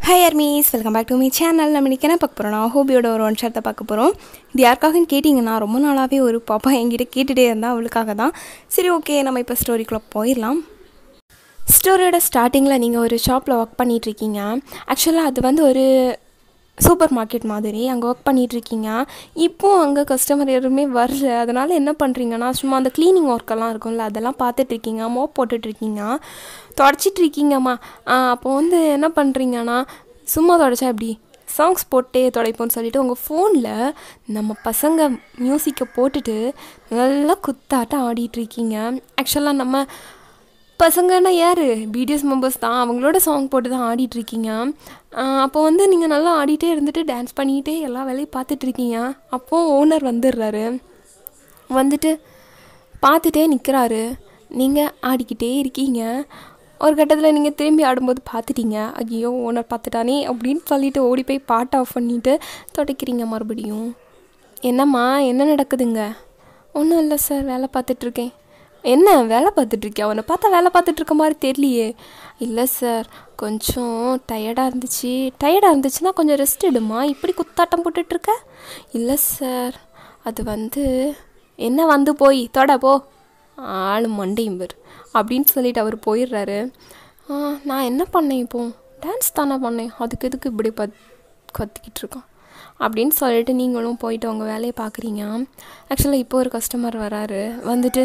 hi armies welcome back to me channel நம்ம இன்றைக்கி என்ன பார்க்க போகிறோம்னா ஹோபியோட ஒரு ஒன் ஷர்ட்டை பார்க்க போகிறோம் இது யாருக்காகன்னு கேட்டிங்கன்னா ரொம்ப நாளாகவே ஒரு பாப்பா என்கிட்ட கேட்டுகிட்டே இருந்தால் அவளுக்காக தான் சரி ஓகே நம்ம இப்போ ஸ்டோரிக்குள்ளே போயிடலாம் ஸ்டோரியோட ஸ்டார்டிங்கில் நீங்கள் ஒரு ஷாப்பில் ஒர்க் பண்ணிகிட்ருக்கீங்க ஆக்சுவலாக அது வந்து ஒரு சூப்பர் மார்க்கெட் மாதிரி அங்கே ஒர்க் பண்ணிகிட்ருக்கீங்க இப்போது அங்கே கஸ்டமர் யாருமே வரல அதனால் என்ன பண்ணுறீங்கன்னா சும்மா அந்த க்ளீனிங் ஒர்க்கெல்லாம் இருக்கும்ல அதெல்லாம் பார்த்துட்ருக்கீங்க மோப் போட்டுட்ருக்கீங்க தொடச்சிட்டு இருக்கீங்கம்மா அப்போ வந்து என்ன பண்ணுறீங்கன்னா சும்மா தொடச்சா எப்படி சாங்ஸ் போட்டே துடைப்போம்னு சொல்லிட்டு உங்கள் ஃபோனில் நம்ம பசங்க மியூசிக்கை போட்டுட்டு நல்லா குத்தாட்டம் ஆடிட்டுருக்கீங்க ஆக்சுவலாக நம்ம பசங்கன்னா யார் பிடிஎஸ் மெம்பர்ஸ் தான் அவங்களோட சாங் போட்டு தான் ஆடிட்டுருக்கீங்க அப்போ வந்து நீங்கள் நல்லா ஆடிட்டே இருந்துட்டு டான்ஸ் பண்ணிக்கிட்டே எல்லா வேலையும் பார்த்துட்ருக்கீங்க அப்போது ஓனர் வந்துடுறாரு வந்துட்டு பார்த்துட்டே நிற்கிறாரு நீங்கள் ஆடிக்கிட்டே இருக்கீங்க ஒரு கட்டத்தில் நீங்கள் திரும்பி ஆடும்போது பார்த்துட்டீங்க ஐயோ ஓனர் பார்த்துட்டானே அப்படின்னு சொல்லிட்டு ஓடி போய் பாட்டு ஆஃப் பண்ணிவிட்டு துடைக்கிறீங்க மறுபடியும் என்னம்மா என்ன நடக்குதுங்க ஒன்றும் இல்லை சார் வேலை பார்த்துட்ருக்கேன் என்ன வேலை பார்த்துட்ருக்கியா அவனை பார்த்தா வேலை பார்த்துட்ருக்க மாதிரி தெரியலையே இல்லை சார் கொஞ்சம் டயர்டாக இருந்துச்சு டயர்டாக இருந்துச்சுன்னா கொஞ்சம் ரெஸ்ட் எடுமா இப்படி குத்தாட்டம் போட்டுட்ருக்க இல்லை சார் அது வந்து என்ன வந்து போய் தொட போ ஆள் மண்டையும் பேர் அப்படின்னு சொல்லிட்டு அவர் போயிடுறாரு நான் என்ன பண்ணேன் இப்போ டான்ஸ் தானே பண்ணேன் அதுக்கு எதுக்கு இப்படி பத் கத்திக்கிட்டு இருக்கான் அப்படின்னு சொல்லிட்டு நீங்களும் போயிட்டு உங்கள் வேலையை பார்க்குறீங்க ஆக்சுவலாக இப்போ ஒரு கஸ்டமர் வராரு வந்துட்டு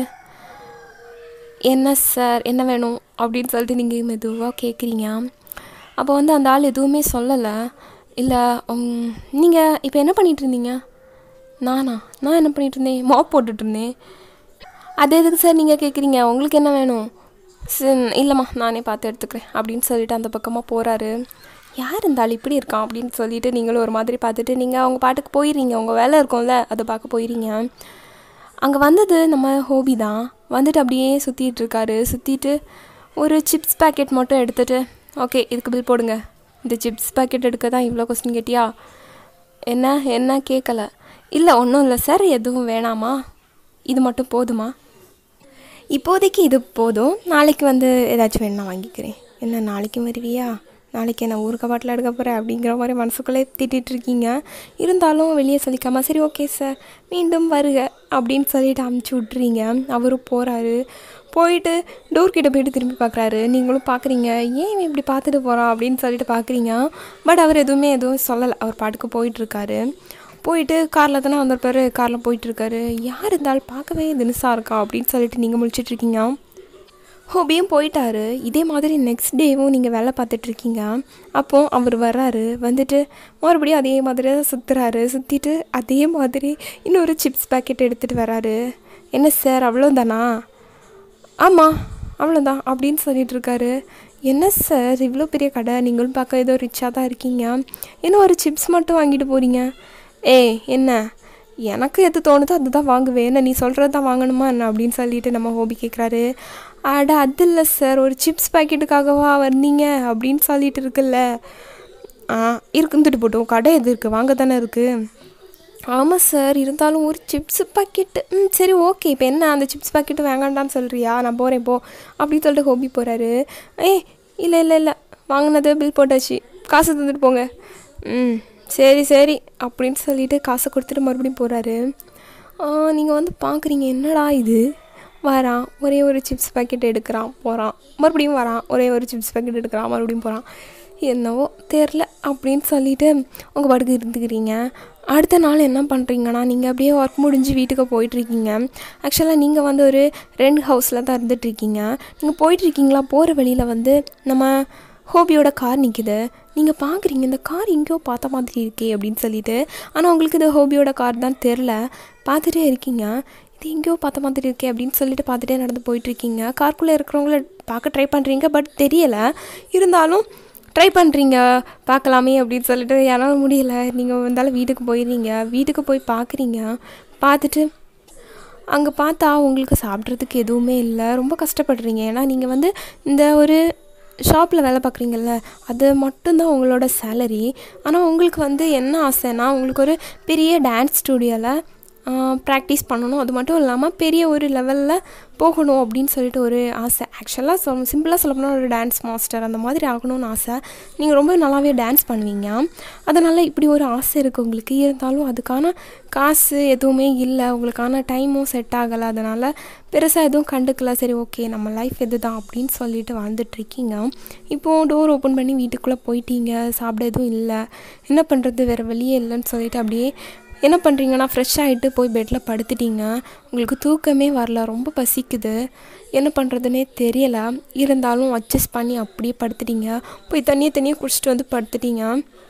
என்ன சார் என்ன வேணும் அப்படின்னு சொல்லிட்டு நீங்கள் மெதுவாக கேட்குறீங்க அப்போ வந்து அந்த ஆள் எதுவுமே சொல்லலை இல்லை நீங்கள் இப்போ என்ன பண்ணிகிட்டு இருந்தீங்க நானா நான் என்ன பண்ணிகிட்டு இருந்தேன் மாப் போட்டுட்டு இருந்தேன் அது எதுக்கு சார் நீங்கள் கேட்குறீங்க உங்களுக்கு என்ன வேணும் இல்லைம்மா நானே பார்த்து எடுத்துக்கிறேன் அப்படின்னு சொல்லிட்டு அந்த பக்கமாக போகிறாரு யார் இருந்தாலும் இப்படி இருக்கான் அப்படின்னு சொல்லிட்டு நீங்களும் ஒரு மாதிரி பார்த்துட்டு நீங்கள் அவங்க பாட்டுக்கு போயிடுறீங்க உங்கள் வேலை இருக்கும்ல அதை பார்க்க போயிடுறீங்க அங்கே வந்தது நம்ம ஹோபி தான் வந்துட்டு அப்படியே சுற்றிட்டு இருக்காரு சுற்றிட்டு ஒரு சிப்ஸ் பேக்கெட் மட்டும் எடுத்துகிட்டு ஓகே இதுக்கு பில் போடுங்க இந்த சிப்ஸ் பேக்கெட் எடுக்க தான் இவ்வளோ கொஸ்டின் கேட்டியா என்ன என்ன கேட்கல இல்லை ஒன்றும் இல்லை சார் எதுவும் வேணாமா இது மட்டும் போதுமா இப்போதைக்கு இது போதும் நாளைக்கு வந்து ஏதாச்சும் வேணா வாங்கிக்கிறேன் என்ன நாளைக்கும் வருவியா நாளைக்கு என்ன ஊருக்கு பாட்டில் எடுக்க போகிறேன் அப்படிங்கிற மாதிரி மனசுக்குள்ளே திட்டிகிட்டு இருக்கீங்க இருந்தாலும் வெளியே சொல்லிக்காமல் சரி ஓகே சார் மீண்டும் வருக அப்படின்னு சொல்லிட்டு அமுச்சு விட்றீங்க அவரும் போகிறாரு போயிட்டு டோர் கிட்ட போயிட்டு திரும்பி பார்க்குறாரு நீங்களும் பார்க்குறீங்க ஏன் இவன் இப்படி பார்த்துட்டு போகிறான் அப்படின்னு சொல்லிட்டு பார்க்குறீங்க பட் அவர் எதுவுமே எதுவும் சொல்லலை அவர் பாட்டுக்கு போயிட்டுருக்காரு போயிட்டு காரில் தானே வந்திருப்பாரு காரில் போயிட்டுருக்காரு யார் இருந்தாலும் பார்க்கவே தினசாக இருக்கா அப்படின்னு சொல்லிட்டு நீங்கள் முழிச்சிட்ருக்கீங்க ஹோபியும் போயிட்டாரு இதே மாதிரி நெக்ஸ்ட் டேவும் நீங்கள் வேலை பார்த்துட்ருக்கீங்க அப்போது அவர் வர்றாரு வந்துட்டு மறுபடியும் அதே மாதிரி தான் சுற்றுறாரு சுற்றிட்டு அதே மாதிரி இன்னொரு சிப்ஸ் பேக்கெட் எடுத்துகிட்டு வராரு என்ன சார் அவ்வளோதானா ஆமாம் அவ்வளோதான் அப்படின்னு சொல்லிட்டு இருக்காரு என்ன சார் இவ்வளோ பெரிய கடை நீங்களும் பார்க்க ஏதோ ரிச்சாக தான் இருக்கீங்க இன்னும் ஒரு சிப்ஸ் மட்டும் வாங்கிட்டு போகிறீங்க ஏய் என்ன எனக்கு எது தோணுதோ அதுதான் வாங்குவேன் என்ன நீ சொல்கிறது தான் வாங்கணுமா என்ன அப்படின்னு சொல்லிட்டு நம்ம ஹோபி கேட்குறாரு அட அது இல்லை சார் ஒரு சிப்ஸ் பாக்கெட்டுக்காகவா வந்தீங்க அப்படின்னு சொல்லிட்டு இருக்குல்ல ஆ இருக்குந்துட்டு போட்டோம் கடை எது இருக்குது வாங்க தானே இருக்குது ஆமாம் சார் இருந்தாலும் ஒரு சிப்ஸ் பாக்கெட்டு ம் சரி ஓகே இப்போ என்ன அந்த சிப்ஸ் பாக்கெட்டு வேண்டான்னு சொல்கிறியா நான் போகிறேன் போ அப்படின்னு சொல்லிட்டு ஹோபி போகிறாரு ஏய் இல்லை இல்லை இல்லை வாங்கினது பில் போட்டாச்சு காசு தந்துட்டு போங்க ம் சரி சரி அப்படின்னு சொல்லிட்டு காசை கொடுத்துட்டு மறுபடியும் போகிறாரு நீங்கள் வந்து பார்க்குறீங்க என்னடா இது வரான் ஒரே ஒரு சிப்ஸ் பேக்கெட் எடுக்கிறான் போகிறான் மறுபடியும் வரான் ஒரே ஒரு சிப்ஸ் பேக்கெட் எடுக்கிறான் மறுபடியும் போகிறான் என்னவோ தெரில அப்படின்னு சொல்லிட்டு உங்கள் பாட்டுக்கு இருந்துக்கிறீங்க அடுத்த நாள் என்ன பண்ணுறீங்கன்னா நீங்கள் அப்படியே ஒர்க் முடிஞ்சு வீட்டுக்கு போயிட்டுருக்கீங்க ஆக்சுவலாக நீங்கள் வந்து ஒரு ரெண்ட் ஹவுஸில் தான் இருந்துகிட்ருக்கீங்க நீங்கள் போயிட்டுருக்கீங்களா போகிற வழியில் வந்து நம்ம ஹோபியோட கார் நிற்கிது நீங்கள் பார்க்குறீங்க இந்த கார் எங்கேயோ பார்த்த மாதிரி இருக்கே அப்படின்னு சொல்லிட்டு ஆனால் உங்களுக்கு இந்த ஹோபியோட கார் தான் தெரில பார்த்துட்டே இருக்கீங்க இது எங்கேயோ பார்த்த மாதிரி இருக்கே அப்படின்னு சொல்லிட்டு பார்த்துட்டே நடந்து போயிட்டுருக்கீங்க கார்க்குள்ளே இருக்கிறவங்கள பார்க்க ட்ரை பண்ணுறீங்க பட் தெரியலை இருந்தாலும் ட்ரை பண்ணுறீங்க பார்க்கலாமே அப்படின்னு சொல்லிட்டு யாராலும் முடியலை நீங்கள் வந்தாலும் வீட்டுக்கு போயிடுறீங்க வீட்டுக்கு போய் பார்க்குறீங்க பார்த்துட்டு அங்கே பார்த்தா உங்களுக்கு சாப்பிட்றதுக்கு எதுவுமே இல்லை ரொம்ப கஷ்டப்படுறீங்க ஏன்னா நீங்கள் வந்து இந்த ஒரு ஷாப்பில் வேலை பார்க்குறீங்கல்ல அது மட்டும்தான் உங்களோட சேலரி ஆனால் உங்களுக்கு வந்து என்ன ஆசைன்னா உங்களுக்கு ஒரு பெரிய டான்ஸ் ஸ்டூடியோவில் ப்ராக்டிஸ் பண்ணணும் அது மட்டும் இல்லாமல் பெரிய ஒரு லெவலில் போகணும் அப்படின்னு சொல்லிட்டு ஒரு ஆசை ஆக்சுவலாக சொல் சிம்பிளாக சொல்லப்போனால் ஒரு டான்ஸ் மாஸ்டர் அந்த மாதிரி ஆகணும்னு ஆசை நீங்கள் ரொம்ப நல்லாவே டான்ஸ் பண்ணுவீங்க அதனால் இப்படி ஒரு ஆசை இருக்குது உங்களுக்கு இருந்தாலும் அதுக்கான காசு எதுவுமே இல்லை உங்களுக்கான டைமும் செட் ஆகலை அதனால் பெருசாக எதுவும் கண்டுக்கல சரி ஓகே நம்ம லைஃப் எது தான் அப்படின்னு சொல்லிட்டு வாழ்ந்துட்டுருக்கீங்க இப்போது டோர் ஓப்பன் பண்ணி வீட்டுக்குள்ளே போயிட்டீங்க சாப்பிட எதுவும் இல்லை என்ன பண்ணுறது வேறு வழியே இல்லைன்னு சொல்லிட்டு அப்படியே என்ன பண்ணுறீங்கன்னா ஃப்ரெஷ் ஆகிட்டு போய் பெட்டில் படுத்துட்டீங்க உங்களுக்கு தூக்கமே வரல ரொம்ப பசிக்குது என்ன பண்ணுறதுனே தெரியலை இருந்தாலும் அட்ஜஸ்ட் பண்ணி அப்படியே படுத்துட்டீங்க போய் தண்ணியை தண்ணியை குடிச்சிட்டு வந்து படுத்துட்டீங்க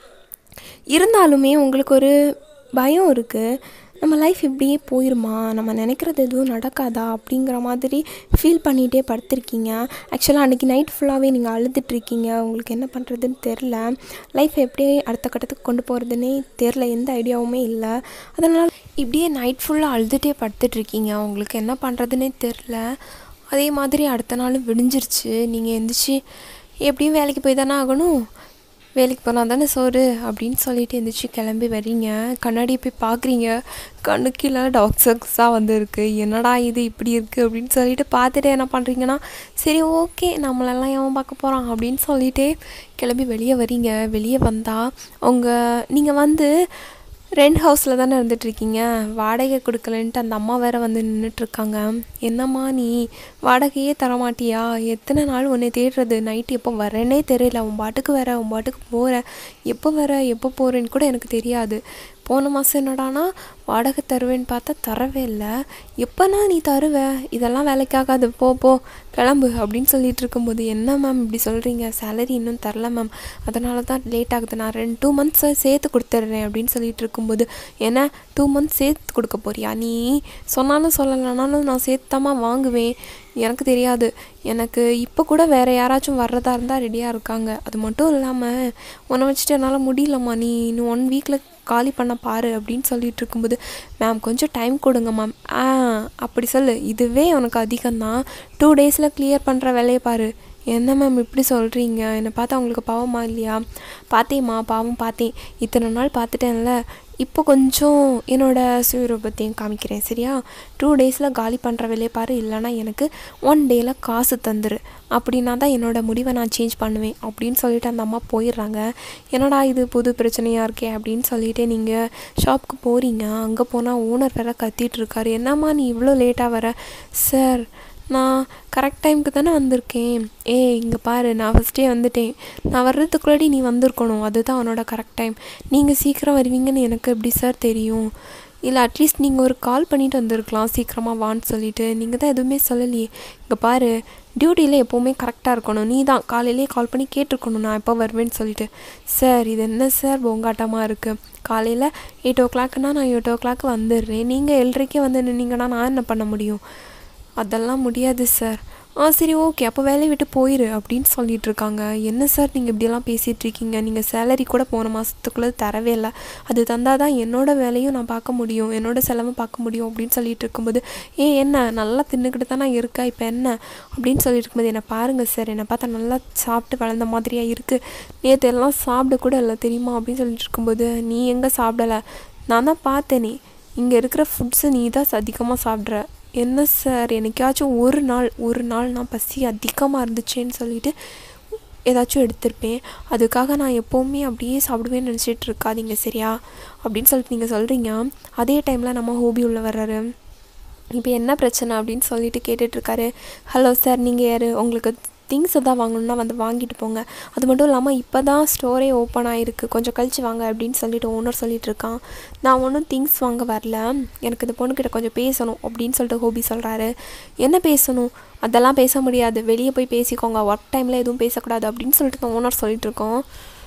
இருந்தாலுமே உங்களுக்கு ஒரு பயம் இருக்குது நம்ம லைஃப் இப்படியே போயிருமா நம்ம நினைக்கிறது எதுவும் நடக்காதா அப்படிங்கிற மாதிரி ஃபீல் பண்ணிகிட்டே படுத்திருக்கீங்க ஆக்சுவலாக அன்றைக்கி நைட் ஃபுல்லாகவே நீங்கள் அழுதுட்ருக்கீங்க உங்களுக்கு என்ன பண்ணுறதுன்னு தெரில லைஃப் எப்படி அடுத்த கட்டத்துக்கு கொண்டு போகிறதுனே தெரில எந்த ஐடியாவுமே இல்லை அதனால் இப்படியே நைட் ஃபுல்லாக அழுதுகிட்டே படுத்துட்ருக்கீங்க உங்களுக்கு என்ன பண்ணுறதுனே தெரில அதே மாதிரி அடுத்த நாள் விடிஞ்சிருச்சு நீங்கள் எந்திரிச்சு எப்படியும் வேலைக்கு போய் தானே ஆகணும் வேலைக்கு போனால் தானே சோறு அப்படின்னு சொல்லிட்டு எந்திரிச்சு கிளம்பி வரீங்க கண்ணாடி போய் பார்க்குறீங்க கண்ணு கீழே டாக் சர்க்ஸாக வந்துருக்கு என்னடா இது இப்படி இருக்குது அப்படின்னு சொல்லிட்டு பார்த்துட்டு என்ன பண்ணுறீங்கன்னா சரி ஓகே நம்மளெல்லாம் எவன் பார்க்க போகிறான் அப்படின்னு சொல்லிட்டு கிளம்பி வெளியே வரீங்க வெளியே வந்தால் உங்கள் நீங்கள் வந்து ரெண்ட் ஹவுஸில் தானே இருந்துகிட்ருக்கீங்க வாடகை கொடுக்கலன்ட்டு அந்த அம்மா வேற வந்து நின்றுட்டுருக்காங்க என்னம்மா நீ வாடகையே தரமாட்டியா எத்தனை நாள் உன்னை தேடுறது நைட்டு எப்போ வரேனே தெரியல உன் பாட்டுக்கு வர உன் பாட்டுக்கு போகிற எப்போ வர எப்போ போகிறேன்னு கூட எனக்கு தெரியாது போன மாதம் என்னடானா வாடகை தருவேன்னு பார்த்தா தரவே இல்லை எப்போனா நீ தருவ இதெல்லாம் வேலைக்காகாது போ போ கிளம்பு அப்படின்னு சொல்லிட்டு இருக்கும்போது என்ன மேம் இப்படி சொல்கிறீங்க சேலரி இன்னும் தரல மேம் அதனால தான் லேட் ஆகுது நான் ரெண்டு டூ மந்த்ஸை சேர்த்து கொடுத்துட்றேன் அப்படின்னு சொல்லிட்டு இருக்கும்போது என்ன டூ மந்த்ஸ் சேர்த்து கொடுக்க போறியா நீ சொன்னாலும் சொல்லலைனாலும் நான் சேர்த்தாமா வாங்குவேன் எனக்கு தெரியாது எனக்கு இப்போ கூட வேறு யாராச்சும் வர்றதா இருந்தால் ரெடியாக இருக்காங்க அது மட்டும் இல்லாமல் உன்னை வச்சுட்டு என்னால் முடியலம்மா நீ இன்னும் ஒன் வீக்கில் காலி பண்ண பாரு அப்படின்னு சொல்லிட்டு இருக்கும்போது மேம் கொஞ்சம் டைம் கொடுங்க மேம் ஆ அப்படி சொல்லு இதுவே உனக்கு அதிகம்தான் டூ டேஸில் கிளியர் பண்ணுற வேலையை பாரு என்ன மேம் இப்படி சொல்கிறீங்க என்னை பார்த்தா உங்களுக்கு பாவமா இல்லையா பார்த்தேம்மா பாவம் பார்த்தேன் இத்தனை நாள் பார்த்துட்டேன்ல இப்போ கொஞ்சம் என்னோடய சுயரூபத்தையும் காமிக்கிறேன் சரியா டூ டேஸில் காலி பண்ணுற வேலையை பாரு இல்லைனா எனக்கு ஒன் டேயில் காசு தந்துரு அப்படின்னா தான் என்னோடய முடிவை நான் சேஞ்ச் பண்ணுவேன் அப்படின்னு சொல்லிட்டு அந்த அம்மா போயிடுறாங்க என்னடா இது புது பிரச்சனையாக இருக்கே அப்படின்னு சொல்லிட்டு நீங்கள் ஷாப்புக்கு போகிறீங்க அங்கே போனால் ஓனர் வேற கத்திட்டு இருக்காரு என்னம்மா நீ இவ்வளோ லேட்டாக வர சார் நான் கரெக்ட் டைமுக்கு தானே வந்திருக்கேன் ஏ இங்கே பாரு நான் ஃபஸ்ட்டே வந்துட்டேன் நான் வர்றதுக்குள்ளாடி நீ வந்திருக்கணும் அதுதான் உன்னோட கரெக்ட் டைம் நீங்கள் சீக்கிரம் வருவீங்கன்னு எனக்கு எப்படி சார் தெரியும் இல்லை அட்லீஸ்ட் நீங்கள் ஒரு கால் பண்ணிட்டு வந்திருக்கலாம் சீக்கிரமாக வான்னு சொல்லிட்டு நீங்கள் தான் எதுவுமே சொல்லலையே இங்கே பாரு டியூட்டியில் எப்போவுமே கரெக்டாக இருக்கணும் நீ தான் காலையிலேயே கால் பண்ணி கேட்டிருக்கணும் நான் எப்போ வருவேன்னு சொல்லிட்டு சார் இது என்ன சார் பொங்காட்டமாக இருக்குது காலையில் எயிட் ஓ கிளாக்னா நான் எயிட் ஓ கிளாக் வந்துடுறேன் நீங்கள் ஏழரைக்கே வந்து நின்னீங்கன்னா நான் என்ன பண்ண முடியும் அதெல்லாம் முடியாது சார் ஆ சரி ஓகே அப்போ வேலையை விட்டு போயிரு அப்படின்னு சொல்லிட்டு இருக்காங்க என்ன சார் நீங்கள் இப்படியெல்லாம் பேசிகிட்டு இருக்கீங்க நீங்கள் சேலரி கூட போன மாதத்துக்குள்ளே தரவே இல்லை அது தந்தால் தான் என்னோடய வேலையும் நான் பார்க்க முடியும் என்னோட செலவும் பார்க்க முடியும் அப்படின்னு சொல்லிட்டு இருக்கும்போது ஏ என்ன நல்லா தின்னுக்கிட்டு தானே இருக்கா இப்போ என்ன அப்படின்னு சொல்லிட்டு இருக்கும்போது என்னை பாருங்கள் சார் என்னை பார்த்தா நல்லா சாப்பிட்டு வளர்ந்த மாதிரியாக இருக்குது நேற்று எல்லாம் சாப்பிட கூட இல்லை தெரியுமா அப்படின்னு சொல்லிட்டு இருக்கும்போது நீ எங்கே சாப்பிடலை நான் தான் பார்த்தேனே இங்கே இருக்கிற ஃபுட்ஸை நீ தான் அதிகமாக சாப்பிட்ற என்ன சார் என்னைக்காச்சும் ஒரு நாள் ஒரு நாள் நான் பசி அதிகமாக இருந்துச்சேன்னு சொல்லிட்டு ஏதாச்சும் எடுத்திருப்பேன் அதுக்காக நான் எப்போவுமே அப்படியே சாப்பிடுவேன்னு நினச்சிட்டு இருக்காதீங்க சரியா அப்படின்னு சொல்லிட்டு நீங்கள் சொல்கிறீங்க அதே டைமில் நம்ம ஹோபி உள்ள வர்றாரு இப்போ என்ன பிரச்சனை அப்படின்னு சொல்லிட்டு கேட்டுட்ருக்காரு ஹலோ சார் நீங்கள் யார் உங்களுக்கு திங்ஸ் எதாவது வாங்கணுன்னா வந்து வாங்கிட்டு போங்க அது மட்டும் இல்லாமல் இப்போ தான் ஸ்டோரே ஓப்பன் ஆகிருக்கு கொஞ்சம் கழிச்சு வாங்க அப்படின்னு சொல்லிட்டு ஓனர் சொல்லிட்டு இருக்கான் நான் ஒன்றும் திங்ஸ் வாங்க வரல எனக்கு இந்த பொண்ணுக்கிட்ட கொஞ்சம் பேசணும் அப்படின்னு சொல்லிட்டு ஹோபி சொல்கிறாரு என்ன பேசணும் அதெல்லாம் பேச முடியாது வெளியே போய் பேசிக்கோங்க ஒர்க் டைமில் எதுவும் பேசக்கூடாது அப்படின்னு சொல்லிட்டு நான் ஓனர் சொல்லிட்டு இருக்கோம்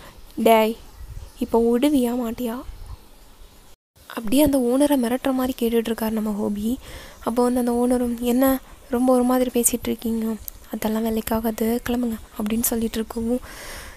டேய் இப்போ விடுவியா மாட்டியா அப்படியே அந்த ஓனரை மிரட்டுற மாதிரி கேட்டுட்ருக்காரு நம்ம ஹோபி அப்போ வந்து அந்த ஓனரும் என்ன ரொம்ப ஒரு மாதிரி பேசிகிட்டு இருக்கீங்க அதெல்லாம் வேலைக்காகாது கிளம்புங்க அப்படின்னு சொல்லிட்டு இருக்கவும்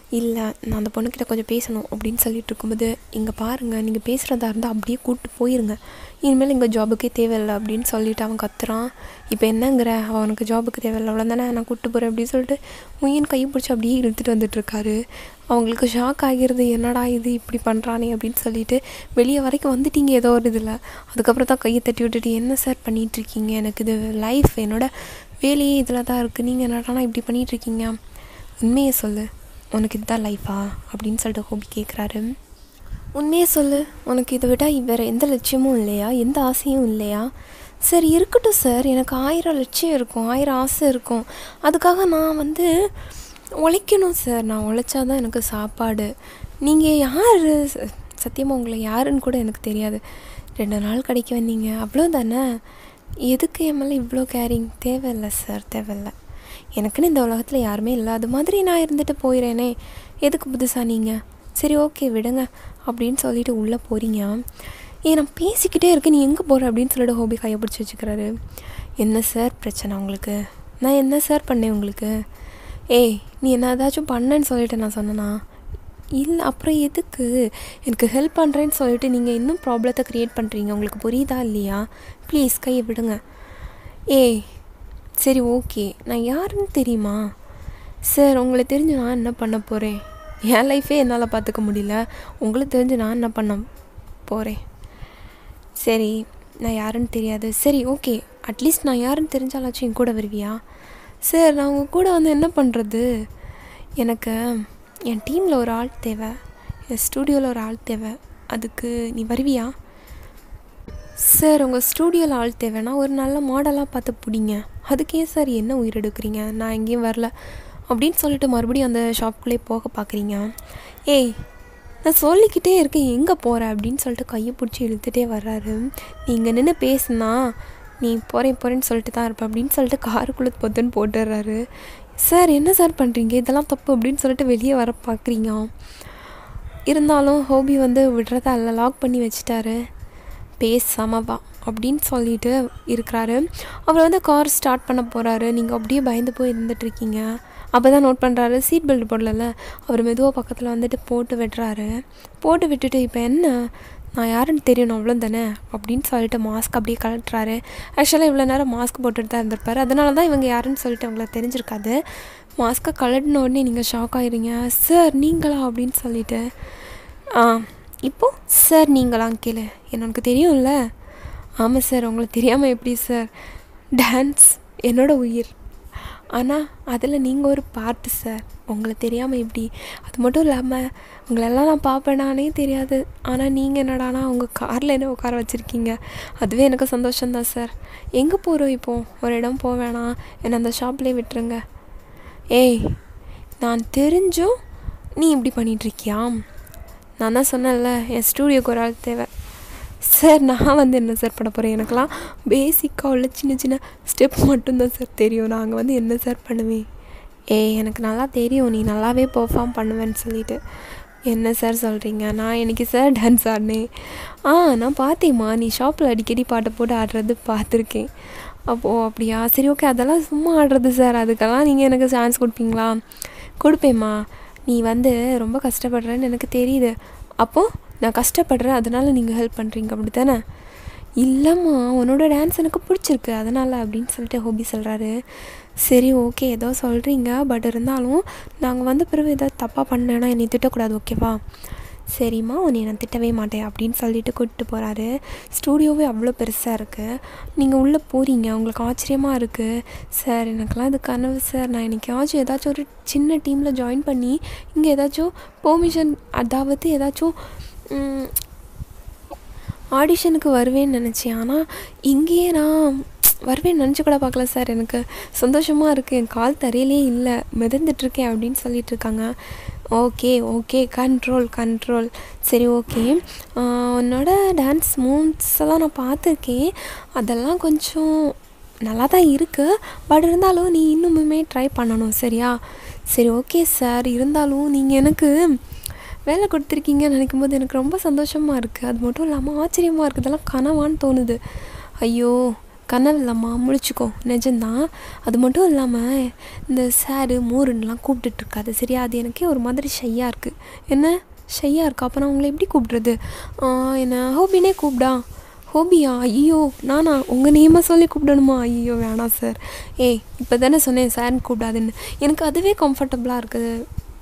இல்லை நான் அந்த பொண்ணுக்கிட்ட கொஞ்சம் பேசணும் அப்படின்னு சொல்லிட்டு இருக்கும்போது இங்கே பாருங்கள் நீங்கள் பேசுகிறதா இருந்தால் அப்படியே கூப்பிட்டு போயிருங்க இனிமேல் இங்கே ஜாபுக்கே தேவையில்லை அப்படின்னு சொல்லிட்டு அவன் கத்துறான் இப்போ என்னங்கிற அவனுக்கு ஜாபுக்கு தேவையில்லை அவ்வளோ தானே நான் கூப்பிட்டு போகிறேன் அப்படின்னு சொல்லிட்டு முயன் கை பிடிச்சி அப்படியே இழுத்துட்டு வந்துட்டுருக்காரு அவங்களுக்கு ஷாக் ஆகிருது என்னடா இது இப்படி பண்ணுறானே அப்படின்னு சொல்லிட்டு வெளியே வரைக்கும் வந்துட்டீங்க ஏதோ ஒரு இதில் அதுக்கப்புறம் தான் கையை தட்டி விட்டுட்டு என்ன சார் பண்ணிகிட்ருக்கீங்க எனக்கு இது லைஃப் என்னோட வேலையே இதில் தான் இருக்குது நீங்கள் என்னடானா இப்படி பண்ணிகிட்ருக்கீங்க உண்மையை சொல்லு உனக்கு இதுதான் லைஃபா அப்படின்னு சொல்லிட்டு ஹோபி கேட்குறாரு உண்மையை சொல்லு உனக்கு இதை விட வேறு எந்த லட்சியமும் இல்லையா எந்த ஆசையும் இல்லையா சரி இருக்கட்டும் சார் எனக்கு ஆயிரம் லட்சியம் இருக்கும் ஆயிரம் ஆசை இருக்கும் அதுக்காக நான் வந்து உழைக்கணும் சார் நான் உழைச்சாதான் எனக்கு சாப்பாடு நீங்கள் யார் சத்தியமாக உங்களை யாருன்னு கூட எனக்கு தெரியாது ரெண்டு நாள் கடைக்கு வந்தீங்க அவ்வளோ தானே எதுக்கு என் மேலே இவ்வளோ கேரிங் தேவையில்லை சார் தேவையில்லை எனக்குன்னு இந்த உலகத்தில் யாருமே இல்லாத மாதிரி நான் இருந்துட்டு போயிடுறேனே எதுக்கு புதுசாக நீங்கள் சரி ஓகே விடுங்க அப்படின்னு சொல்லிட்டு உள்ளே போகிறீங்க ஏன் நான் பேசிக்கிட்டே இருக்கேன் நீ எங்கே போகிற அப்படின்னு சொல்லிட்டு ஹோபி கையை பிடிச்சி வச்சுக்கிறாரு என்ன சார் பிரச்சனை உங்களுக்கு நான் என்ன சார் பண்ணேன் உங்களுக்கு ஏய் நீ என்ன ஏதாச்சும் பண்ணேன்னு சொல்லிட்டு நான் சொன்னேனா இல்லை அப்புறம் எதுக்கு எனக்கு ஹெல்ப் பண்ணுறேன்னு சொல்லிட்டு நீங்கள் இன்னும் ப்ராப்ளத்தை க்ரியேட் பண்ணுறீங்க உங்களுக்கு புரியுதா இல்லையா ப்ளீஸ் கையை விடுங்க ஏய் சரி ஓகே நான் யாருன்னு தெரியுமா சார் உங்களை தெரிஞ்சு நான் என்ன பண்ண போகிறேன் என் லைஃபே என்னால் பார்த்துக்க முடியல உங்களுக்கு தெரிஞ்சு நான் என்ன பண்ண போகிறேன் சரி நான் யாருன்னு தெரியாது சரி ஓகே அட்லீஸ்ட் நான் யாருன்னு தெரிஞ்சாலாச்சும் என் கூட வருவியா சார் நான் உங்கள் கூட வந்து என்ன பண்ணுறது எனக்கு என் டீமில் ஒரு ஆள் தேவை என் ஸ்டூடியோவில் ஒரு ஆள் தேவை அதுக்கு நீ வருவியா சார் உங்கள் ஸ்டூடியோவில் ஆள் தேவைன்னா ஒரு நல்ல மாடலாக பார்த்து பிடிங்க அதுக்கு ஏன் சார் என்ன உயிர் எடுக்கிறீங்க நான் எங்கேயும் வரல அப்படின்னு சொல்லிட்டு மறுபடியும் அந்த ஷாப்புக்குள்ளே போக பார்க்குறீங்க ஏய் நான் சொல்லிக்கிட்டே இருக்கேன் எங்கே போகிற அப்படின்னு சொல்லிட்டு கையை பிடிச்சி இழுத்துட்டே வர்றாரு நீங்கள் நின்று பேசுனா நீ போகிறேன் போகிறேன்னு சொல்லிட்டு தான் இருப்பேன் அப்படின்னு சொல்லிட்டு காருக்குள்ளே பொத்துன்னு போட்டுடுறாரு சார் என்ன சார் பண்ணுறீங்க இதெல்லாம் தப்பு அப்படின்னு சொல்லிட்டு வெளியே வர பார்க்குறீங்க இருந்தாலும் ஹோபி வந்து விடுறதா இல்லை லாக் பண்ணி வச்சுட்டாரு பேசாம வா அப்படின்னு சொல்லிட்டு இருக்கிறாரு அவர் வந்து கார் ஸ்டார்ட் பண்ண போகிறாரு நீங்கள் அப்படியே பயந்து போய் இருந்துகிட்ருக்கீங்க அப்போ தான் நோட் பண்ணுறாரு சீட் பெல்ட் போடல அவர் மெதுவாக பக்கத்தில் வந்துட்டு போட்டு விடுறாரு போட்டு விட்டுட்டு இப்போ என்ன நான் யாருன்னு தெரியணும் அவ்வளோ தானே அப்படின்னு சொல்லிட்டு மாஸ்க் அப்படியே கலட்டுறாரு ஆக்சுவலாக இவ்வளோ நேரம் மாஸ்க் போட்டுட்டு தான் இருந்திருப்பாரு அதனால தான் இவங்க யாருன்னு சொல்லிட்டு அவங்களுக்கு தெரிஞ்சிருக்காது மாஸ்க்கை கலட்டின உடனே நீங்கள் ஷாக் ஆயிருங்க சார் நீங்களா அப்படின்னு சொல்லிட்டு ஆ இப்போது சார் நீங்களாம் கேளு எனக்கு தெரியும்ல ஆமாம் சார் உங்களுக்கு தெரியாமல் எப்படி சார் டான்ஸ் என்னோட உயிர் ஆனால் அதில் நீங்கள் ஒரு பார்ட்டு சார் உங்களை தெரியாமல் எப்படி அது மட்டும் இல்லாமல் உங்களெல்லாம் நான் பார்ப்பேனானே தெரியாது ஆனால் நீங்கள் என்னடானா உங்கள் காரில் என்ன உட்கார வச்சுருக்கீங்க அதுவே எனக்கு சந்தோஷம்தான் சார் எங்கே போகிறோம் இப்போது ஒரு இடம் போக வேணாம் என்னை அந்த ஷாப்லேயே விட்டுருங்க ஏய் நான் தெரிஞ்சும் நீ இப்படி பண்ணிகிட்ருக்கியா நான் தான் சொன்னேன்ல என் ஸ்டூடியோக்கு ஒரு ஆள் தேவை சார் நான் வந்து என்ன சார் பண்ண போகிறேன் எனக்கெல்லாம் பேசிக்காக உள்ள சின்ன சின்ன ஸ்டெப் மட்டும்தான் சார் தெரியும் நாங்கள் வந்து என்ன சார் பண்ணுவேன் ஏய் எனக்கு நல்லா தெரியும் நீ நல்லாவே பெர்ஃபார்ம் பண்ணுவேன்னு சொல்லிட்டு என்ன சார் சொல்கிறீங்க நான் எனக்கு சார் டான்ஸ் ஆடினேன் ஆ நான் பார்த்தேம்மா நீ ஷாப்பில் அடிக்கடி பாட்டை போட்டு ஆடுறது பார்த்துருக்கேன் அப்போது அப்படியா சரி ஓகே அதெல்லாம் சும்மா ஆடுறது சார் அதுக்கெல்லாம் நீங்கள் எனக்கு சான்ஸ் கொடுப்பீங்களா கொடுப்பேம்மா நீ வந்து ரொம்ப கஷ்டப்படுறேன்னு எனக்கு தெரியுது அப்போது நான் கஷ்டப்படுறேன் அதனால் நீங்கள் ஹெல்ப் பண்ணுறீங்க அப்படி தானே இல்லைம்மா உன்னோட டான்ஸ் எனக்கு பிடிச்சிருக்கு அதனால் அப்படின்னு சொல்லிட்டு ஹோபி சொல்கிறாரு சரி ஓகே ஏதோ சொல்கிறீங்க பட் இருந்தாலும் நாங்கள் வந்த பிறகு ஏதாவது தப்பாக பண்ணேன்னா என்னை திட்டக்கூடாது ஓகேவா சரிம்மா உன்னை நான் திட்டவே மாட்டேன் அப்படின்னு சொல்லிட்டு கூப்பிட்டு போகிறாரு ஸ்டூடியோவே அவ்வளோ பெருசாக இருக்குது நீங்கள் உள்ளே போகிறீங்க உங்களுக்கு ஆச்சரியமாக இருக்குது சார் எனக்கெல்லாம் இது கனவு சார் நான் என்னைக்காச்சும் ஏதாச்சும் ஒரு சின்ன டீமில் ஜாயின் பண்ணி இங்கே ஏதாச்சும் பெர்மிஷன் அதாவது ஏதாச்சும் ஆடிஷனுக்கு வருவேன்னு நினச்சேன் ஆனால் இங்கேயே நான் வருவேன்னு நினச்சி கூட பார்க்கல சார் எனக்கு சந்தோஷமாக இருக்குது என் கால் தரையிலே இல்லை மிதந்துட்டுருக்கேன் அப்படின்னு சொல்லிட்டு இருக்காங்க ஓகே ஓகே கண்ட்ரோல் கண்ட்ரோல் சரி ஓகே உன்னோட டான்ஸ் மூவ்ஸ் எல்லாம் நான் பார்த்துருக்கேன் அதெல்லாம் கொஞ்சம் நல்லா தான் இருக்குது பட் இருந்தாலும் நீ இன்னுமுமே ட்ரை பண்ணணும் சரியா சரி ஓகே சார் இருந்தாலும் நீங்கள் எனக்கு வேலை கொடுத்துருக்கீங்கன்னு நினைக்கும் போது எனக்கு ரொம்ப சந்தோஷமாக இருக்குது அது மட்டும் இல்லாமல் ஆச்சரியமாக இருக்குது இதெல்லாம் கனவான்னு தோணுது ஐயோ கனவில்லம்மா முழிச்சுக்கோ நிஜம்தான் அது மட்டும் இல்லாமல் இந்த சாரு மோருன்னெலாம் கூப்பிட்டுட்டு இருக்காது சரியா அது எனக்கே ஒரு மாதிரி ஷையாக இருக்குது என்ன ஷையாக இருக்கா அப்போ நான் உங்களை எப்படி கூப்பிடுறது என்ன ஹோபினே கூப்பிடா ஹோபியா ஐயோ நானா உங்கள் நேமாக சொல்லி கூப்பிடணுமா ஐயோ வேணாம் சார் ஏய் இப்போ தானே சொன்னேன் சார்னு கூப்பிடாதுன்னு எனக்கு அதுவே கம்ஃபர்டபுளாக இருக்குது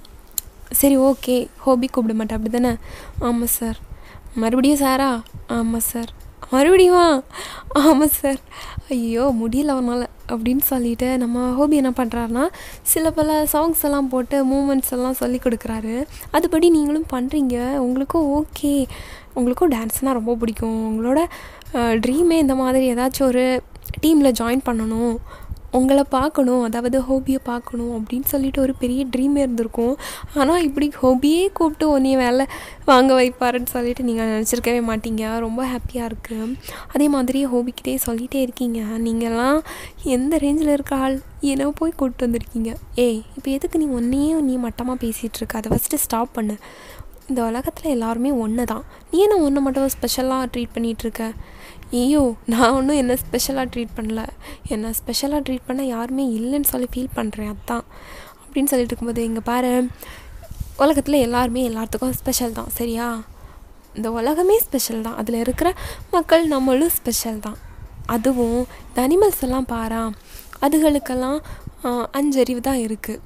சரி ஓகே ஹோபி கூப்பிட மாட்டேன் அப்படி தானே ஆமாம் சார் மறுபடியும் சாரா ஆமாம் சார் மறுபடியுமா ஆமாம் சார் ஐயோ முடியல அவனால் அப்படின்னு சொல்லிட்டு நம்ம ஹோபி என்ன பண்ணுறாருனா சில பல சாங்ஸ் எல்லாம் போட்டு மூமெண்ட்ஸ் எல்லாம் சொல்லி கொடுக்குறாரு அதுபடி நீங்களும் பண்ணுறீங்க உங்களுக்கும் ஓகே உங்களுக்கும் டான்ஸ்னால் ரொம்ப பிடிக்கும் உங்களோட ட்ரீமே இந்த மாதிரி ஏதாச்சும் ஒரு டீமில் ஜாயின் பண்ணணும் உங்களை பார்க்கணும் அதாவது ஹோபியை பார்க்கணும் அப்படின்னு சொல்லிட்டு ஒரு பெரிய ட்ரீமே இருந்திருக்கும் ஆனால் இப்படி ஹோபியே கூப்பிட்டு உன்னைய வேலை வாங்க வைப்பாருன்னு சொல்லிட்டு நீங்கள் நினச்சிருக்கவே மாட்டீங்க ரொம்ப ஹாப்பியாக இருக்குது அதே மாதிரி ஹோபிக்கிட்டே சொல்லிகிட்டே இருக்கீங்க நீங்கள்லாம் எந்த ரேஞ்சில் இருக்க ஆள் ஏன்னா போய் கூப்பிட்டு வந்திருக்கீங்க ஏய் இப்போ எதுக்கு நீ ஒன்றையே நீ மட்டமாக பேசிகிட்டு இருக்க அதை ஃபஸ்ட்டு ஸ்டாப் பண்ணு இந்த உலகத்தில் எல்லாருமே ஒன்று தான் நீ என்ன ஒன்று மட்டும் ஸ்பெஷலாக ட்ரீட் பண்ணிகிட்ருக்க ஐயோ நான் ஒன்றும் என்ன ஸ்பெஷலாக ட்ரீட் பண்ணல என்ன ஸ்பெஷலாக ட்ரீட் பண்ண யாருமே இல்லைன்னு சொல்லி ஃபீல் பண்ணுறேன் அதான் அப்படின்னு சொல்லிட்டு இருக்கும்போது இங்கே பாரு உலகத்தில் எல்லாருமே எல்லாத்துக்கும் ஸ்பெஷல் தான் சரியா இந்த உலகமே ஸ்பெஷல் தான் அதில் இருக்கிற மக்கள் நம்மளும் ஸ்பெஷல் தான் அதுவும் இந்த அனிமல்ஸ் எல்லாம் பாரா அதுகளுக்கெல்லாம் அஞ்சறிவு தான் இருக்குது